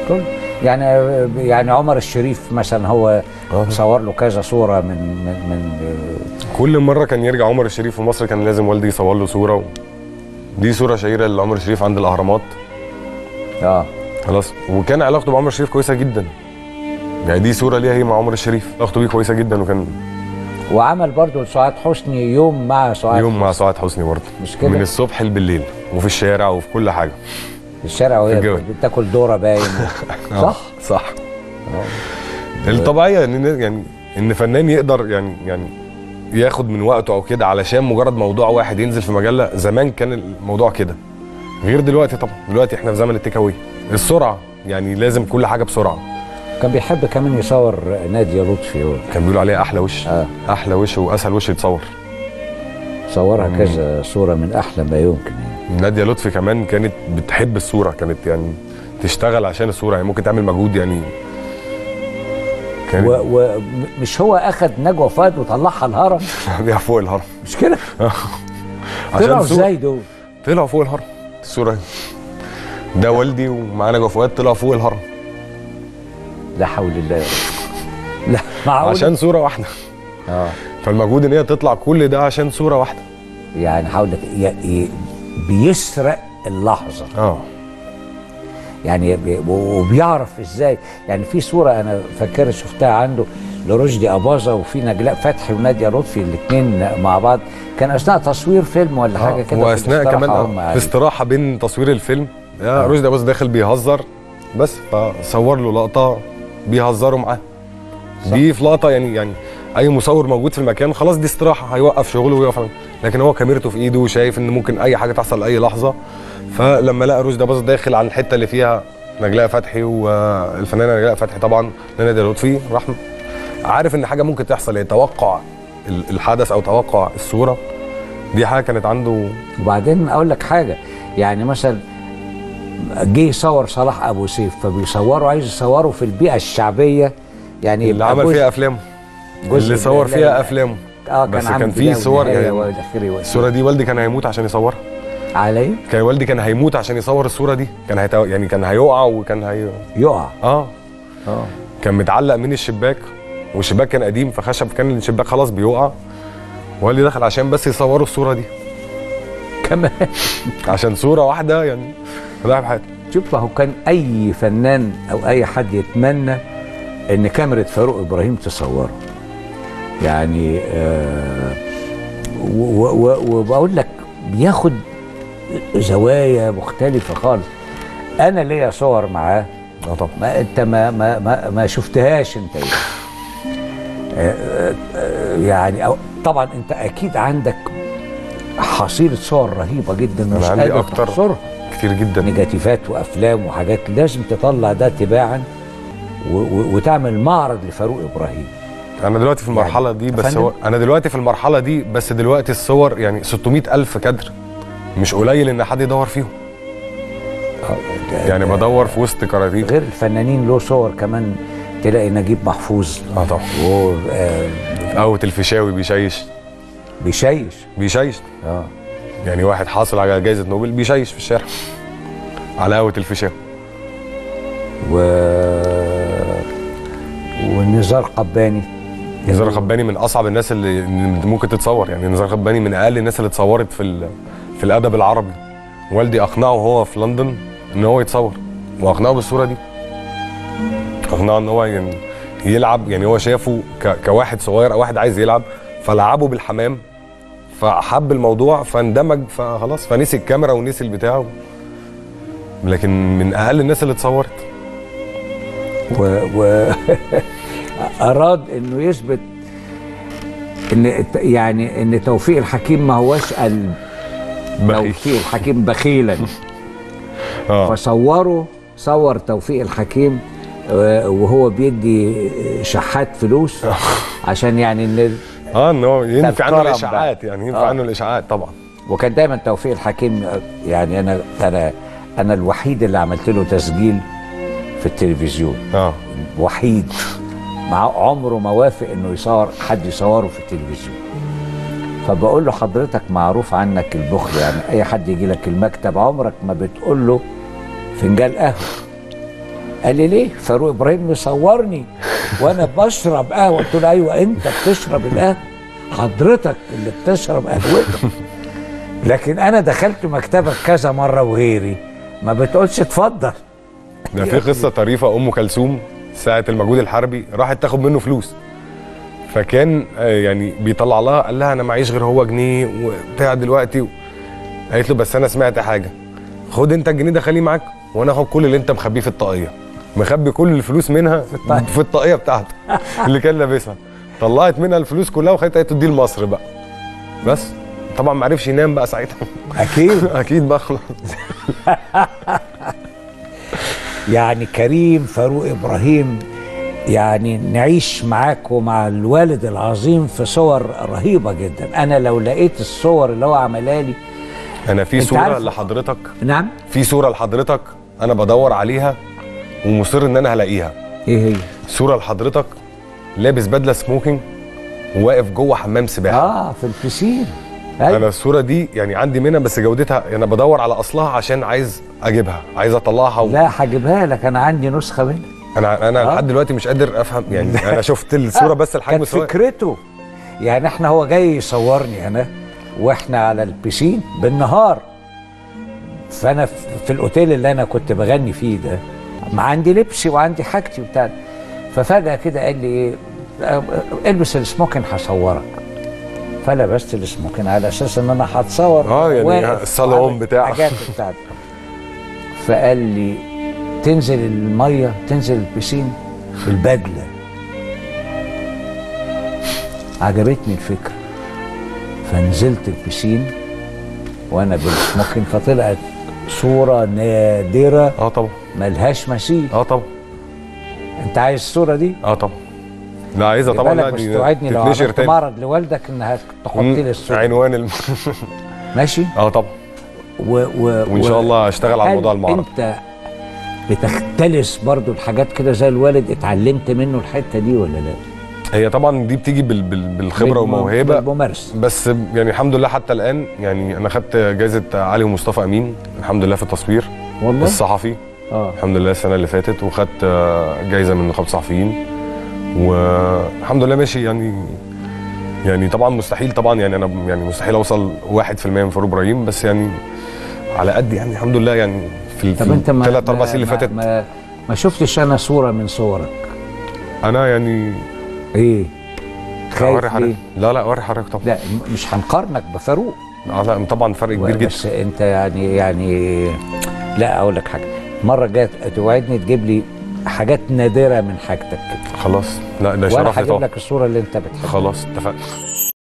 كل يعني يعني عمر الشريف مثلا هو آه. صور له كذا صوره من من من كل مره كان يرجع عمر الشريف في مصر كان لازم والدي يصور له صوره و... دي صوره شهيره لعمر الشريف عند الاهرامات اه خلاص وكان علاقته بعمر الشريف كويسه جدا يعني دي صوره ليها هي مع عمر الشريف علاقته بيه كويسه جدا وكان وعمل برضو لسعاد حسني يوم مع سعاد يوم مع سعاد حسني برضه مش كده؟ من الصبح بالليل وفي الشارع وفي كل حاجه في الشارع وهي الجو. بتاكل ذره باين صح؟ صح الطبيعيه ان يعني ان فنان يقدر يعني يعني ياخد من وقته او كده علشان مجرد موضوع واحد ينزل في مجله زمان كان الموضوع كده غير دلوقتي طبعا دلوقتي احنا في زمن التيك أواي. السرعه يعني لازم كل حاجه بسرعه كان بيحب كمان يصور ناديه لطفي هو كان بيقولوا عليها احلى وش آه. احلى وش واسهل وش يتصور صورها مم. كذا صوره من احلى ما يمكن يعني ناديه لطفي كمان كانت بتحب الصوره كانت يعني تشتغل عشان الصوره يعني ممكن تعمل مجهود يعني كانت ومش هو اخذ نجوى فؤاد وطلعها الهرم بيها فوق الهرم مش كده؟ عشان طلعوا صورة- ازاي دول؟ طلعوا فوق الهرم الصوره دي. ده والدي ومعانا نجوى فؤاد طلعوا فوق الهرم لا حول الله يا رب. لا معقول عشان صوره واحده اه فالمجهود ان هي تطلع كل ده عشان صوره واحده يعني حاول لك ي- ي- بيسرق اللحظه اه يعني بي- وبيعرف ازاي يعني في صوره انا فاكرها شفتها عنده لرشدي اباظه وفي نجلاء فتحي وناديه لطفي الاثنين مع بعض كان اثناء تصوير فيلم ولا حاجه كده في واثناء الاستراحة كمان هم آه، قاعدين. في استراحه بين تصوير الفيلم يا رشدي اباظه داخل بيهزر بس فصور له لقطه بيهزروا معاه دي في لقطه يعني يعني اي مصور موجود في المكان خلاص دي استراحه هيوقف شغله ويقف لكن هو كاميرته في ايده وشايف ان ممكن اي حاجه تحصل اي لحظه فلما لقى رشدي اباظه داخل عن الحته اللي فيها نجلاء فتحي والفنانه نجلاء فتحي طبعا ناديه لطفي راح عارف ان حاجه ممكن تحصل يعني توقع ال- الحدث او توقع الصوره دي حاجه كانت عنده وبعدين اقول لك حاجه يعني مثلا جه يصور صلاح ابو سيف فبيصوروا عايز يصوروا في البيئه الشعبيه يعني اللي يبقى عمل جزء- فيها افلامه جزء اللي صور من- فيها افلامه اه بس عامل كان في بداية صور ونهاية يعني والى اخره الصوره دي والدي كان هيموت عشان يصورها علي كان والدي كان هيموت عشان يصور الصوره دي كان هيتو... يعني كان هيقع وكان هي يقع اه اه كان متعلق من الشباك والشباك كان قديم فخشب كان الشباك خلاص بيقع والدي دخل عشان بس يصوروا الصوره دي كمان عشان صوره واحده يعني ضيع بحياته شوف ما هو كان اي فنان او اي حد يتمنى ان كاميرا فاروق ابراهيم تصوره يعني آه و- و- وبقول لك بياخد زوايا مختلفه خالص انا ليا صور معاه اه طبعا ما انت ما ما ما, ما شفتهاش انت يعني. آه، آه، يعني أو طبعا انت اكيد عندك حصيله صور رهيبه جدا أنا مش عندي قادر أكتر. تحصرها كتير جدا نيجاتيفات وافلام وحاجات لازم تطلع ده تباعا و- و- وتعمل معرض لفاروق ابراهيم انا دلوقتي في المرحله دي بس أفندم؟ هو انا دلوقتي في المرحله دي بس دلوقتي الصور يعني 600 الف كادر مش قليل ان حد يدور فيهم يعني بدور في وسط كراتين غير الفنانين له صور كمان تلاقي نجيب محفوظ اه طبعا و آه، قهوه الفيشاوي بيشيش بيشيش بيشيش اه يعني واحد حاصل على جائزه نوبل بيشيش في الشارع على قهوه الفيشاوي و ونزار قباني نزار خباني من اصعب الناس اللي اللي ممكن تتصور يعني نزار خباني من اقل الناس اللي اتصورت في ال- في الادب العربي والدي اقنعه هو في لندن ان هو يتصور واقنعه بالصوره دي اقنعه ان هو يعني يلعب يعني هو شافه ك- كواحد صغير او واحد عايز يلعب فلعبه بالحمام فحب الموضوع فاندمج فخلاص فنسي الكاميرا ونسي البتاع لكن من اقل الناس اللي اتصورت و, و اراد انه يثبت ان الت- يعني ان توفيق الحكيم ما هوش قلب بخيل. توفيق الحكيم بخيلا اه فصوروا صور توفيق الحكيم آه، وهو بيدي شحات فلوس عشان يعني ان اه ان هو ينفع تذكرة عنه بقى. الاشاعات يعني ينفع آه. عنه الاشاعات طبعا وكان دايما توفيق الحكيم آه، يعني انا انا انا الوحيد اللي عملت له تسجيل في التلفزيون اه وحيد مع عمره ما وافق انه يصور حد يصوره في التلفزيون فبقول له حضرتك معروف عنك البخل يعني اي حد يجي لك المكتب عمرك ما بتقول له فنجان قهوه قال لي ليه فاروق ابراهيم مصورني وانا بشرب قهوه قلت له ايوه انت بتشرب القهوه حضرتك اللي بتشرب قهوتك لكن انا دخلت مكتبك كذا مره وغيري ما بتقولش اتفضل ده في قصه طريفه ام كلثوم ساعه المجهود الحربي راحت تاخد منه فلوس فكان آه، يعني بيطلع لها قال لها انا معيش غير هو جنيه وبتاع دلوقتي و... قالت له بس انا سمعت حاجه خد انت الجنيه ده خليه معاك وانا هاخد كل اللي انت مخبيه في الطاقيه مخبي كل الفلوس منها في الطاقية. في الطاقيه بتاعته اللي كان لابسها طلعت منها الفلوس كلها وخدتها قالت له دي لمصر بقى بس طبعا ما عرفش ينام بقى ساعتها اكيد اكيد بقى خلاص يعني كريم فاروق ابراهيم يعني نعيش معاك ومع الوالد العظيم في صور رهيبه جدا انا لو لقيت الصور اللي هو عملها لي انا في أنت صوره عارف- لحضرتك نعم في صوره لحضرتك انا بدور عليها ومصر ان انا هلاقيها ايه هي صوره لحضرتك لابس بدله سموكينج وواقف جوه حمام سباحه اه في البسين انا أيوة. الصوره دي يعني عندي منها بس جودتها انا بدور على اصلها عشان عايز اجيبها عايز اطلعها و... لا هجيبها لك انا عندي نسخه منها انا انا آه. لحد دلوقتي مش قادر افهم يعني انا شفت الصوره بس الحجم كانت الصغير فكرته يعني احنا هو جاي يصورني انا واحنا على البسين بالنهار فانا في في الاوتيل اللي انا كنت بغني فيه ده ما عندي لبسي وعندي حاجتي وبتاع ففجاه كده قال لي ايه اه، البس السموكن هصورك فلبست السموكن على اساس ان انا هتصور اه يعني واقف الصالون وعامل بتاعك. حاجات بتاعتي فقال لي تنزل الميه تنزل البسين بالبدله عجبتني الفكره فنزلت البسين وانا بالسموكين فطلعت صوره نادره اه طبعا ملهاش مثيل اه طبعا انت عايز الصوره دي اه طبعا لا عايزها طبعا بالك لا بس دي توعدني لو تتنشر عملت تاني معرض لوالدك انها تحط لي الصوره عنوان الم... ماشي اه طبعا و و وان شاء الله اشتغل على هل موضوع المعرض انت بتختلس برضو الحاجات كده زي الوالد اتعلمت منه الحته دي ولا لا؟ هي طبعا دي بتيجي بال... بال... بالخبره بالم- وموهبه بالممارسه بس يعني الحمد لله حتى الان يعني انا خدت جائزه علي ومصطفى امين الحمد لله في التصوير والله الصحفي اه الحمد لله السنه اللي فاتت وخدت آه، جايزه من نقابه الصحفيين والحمد لله ماشي يعني يعني طبعا مستحيل طبعا يعني انا يعني مستحيل اوصل 1% من فاروق ابراهيم بس يعني على قد يعني الحمد لله يعني في طب انت ما الثلاث اربع ما- سنين اللي ما- فاتت ما, ما شفتش انا صوره من صورك انا يعني ايه اوري خايف حضرتك ليه؟ لا لا اوري حضرتك طبعا لا م- مش هنقارنك بفاروق آه، لا طبعا فرق كبير جدا بس انت يعني يعني لا اقول لك حاجه المره الجايه توعدني تجيب لي حاجات نادره من حاجتك كده خلاص لا ده وانا شرف لي هجيب طبعا لك الصوره اللي انت بتحبها خلاص اتفقنا